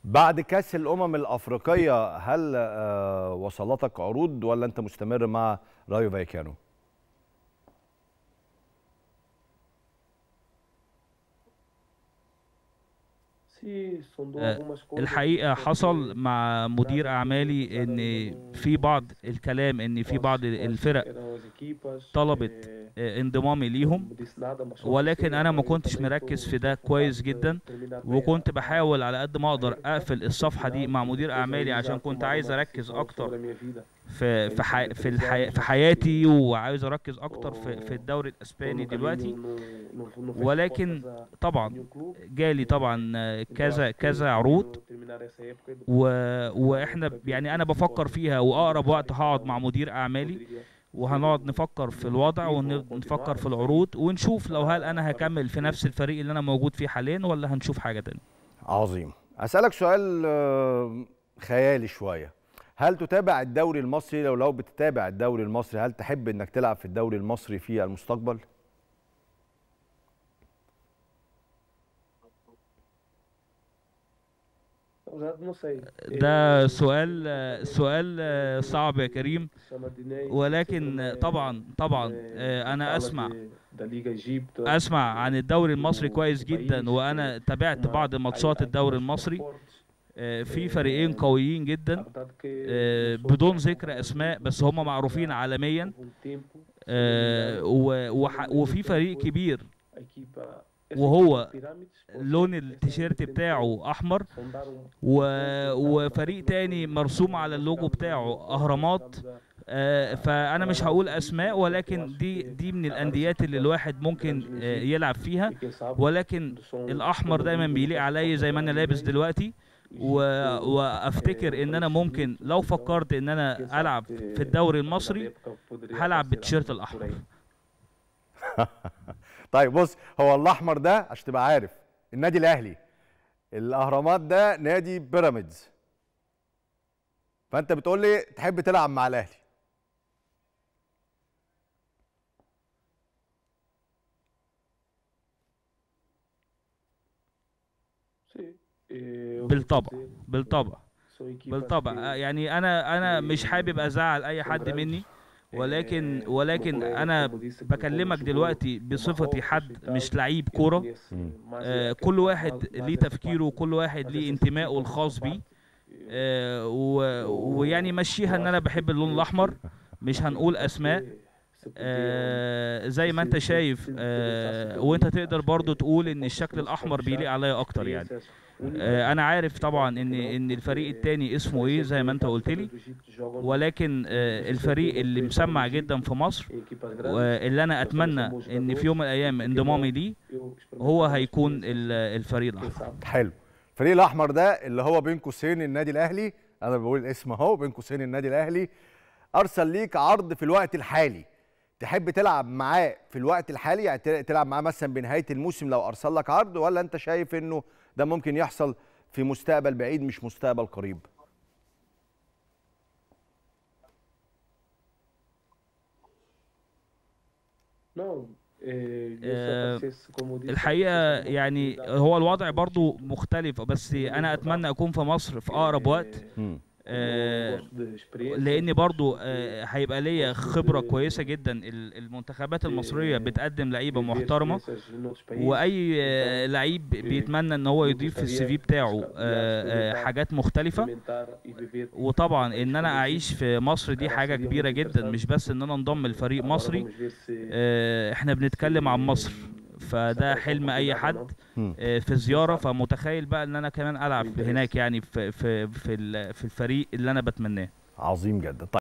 بعد كاس الامم الافريقيه هل آه، وصلتك عروض ولا انت مستمر مع رايو فايكانو آه، الحقيقة حصل مع مدير أعمالي إن في بعض الكلام إن في بعض الفرق طلبت آه، انضمامي ليهم ولكن أنا ما كنتش مركز في ده كويس جدا وكنت بحاول على قد ما أقدر أقفل الصفحة دي مع مدير أعمالي عشان كنت عايز أركز أكتر في في حي في الحي في حياتي وعاوز اركز اكتر في في الدوري الاسباني دلوقتي ولكن طبعا جالي طبعا كذا كذا عروض و واحنا يعني انا بفكر فيها واقرب وقت هقعد مع مدير اعمالي وهنقعد نفكر في الوضع ونفكر في العروض ونشوف لو هل انا هكمل في نفس الفريق اللي انا موجود فيه حاليا ولا هنشوف حاجه تانية عظيم اسالك سؤال آه، خيالي شويه هل تتابع الدوري المصري لو لو بتتابع الدوري المصري هل تحب انك تلعب في الدوري المصري في المستقبل ده سؤال سؤال صعب يا كريم ولكن طبعا طبعا انا اسمع اسمع عن الدوري المصري كويس جدا وانا تابعت بعض ماتشات الدوري المصري في فريقين قويين جدا بدون ذكر اسماء بس هم معروفين عالميا وفي فريق كبير وهو لون التيشيرت بتاعه احمر و... وفريق تاني مرسوم على اللوجو بتاعه اهرامات آه فانا مش هقول اسماء ولكن دي دي من الانديات اللي الواحد ممكن آه يلعب فيها ولكن الاحمر دايما بيليق عليا زي ما انا لابس دلوقتي و... وافتكر ان انا ممكن لو فكرت ان انا العب في الدوري المصري هلعب بالتيشيرت الاحمر طيب بص هو الاحمر ده عشان تبقى عارف النادي الاهلي الاهرامات ده نادي بيراميدز فانت بتقول لي تحب تلعب مع الاهلي بالطبع بالطبع بالطبع يعني انا انا مش حابب ازعل اي حد مني ولكن ولكن انا بكلمك دلوقتي بصفتي حد مش لعيب كوره آه كل واحد ليه تفكيره وكل واحد ليه انتمائه الخاص بيه آه ويعني مشيها ان انا بحب اللون الاحمر مش هنقول اسماء آه زي ما انت شايف آه وانت تقدر برضو تقول ان الشكل الاحمر بيليق عليا اكتر يعني آه انا عارف طبعا ان ان الفريق التاني اسمه ايه زي ما انت قلت لي ولكن آه الفريق اللي مسمع جدا في مصر واللي انا اتمنى ان في يوم من الايام انضمامي ليه هو هيكون الفريق الاحمر حلو الفريق الاحمر ده اللي هو بين قوسين النادي الاهلي انا بقول الاسم اهو بين قوسين النادي الاهلي ارسل ليك عرض في الوقت الحالي تحب تلعب معاه في الوقت الحالي يعني تلعب معاه مثلا بنهايه الموسم لو ارسل لك عرض ولا انت شايف انه ده ممكن يحصل في مستقبل بعيد مش مستقبل قريب الحقيقه يعني هو الوضع برضو مختلف بس انا اتمنى اكون في مصر في اقرب وقت آه لان برضو آه هيبقى ليا خبره كويسه جدا المنتخبات المصريه بتقدم لعيبه محترمه واي آه لعيب بيتمنى ان هو يضيف في السي في بتاعه حاجات مختلفه وطبعا ان انا اعيش في مصر دي حاجه كبيره جدا مش بس ان انا انضم لفريق مصري احنا بنتكلم عن مصر فده حلم اي حد في زياره فمتخيل بقى ان انا كمان العب هناك يعني في في في الفريق اللي انا بتمناه عظيم جدا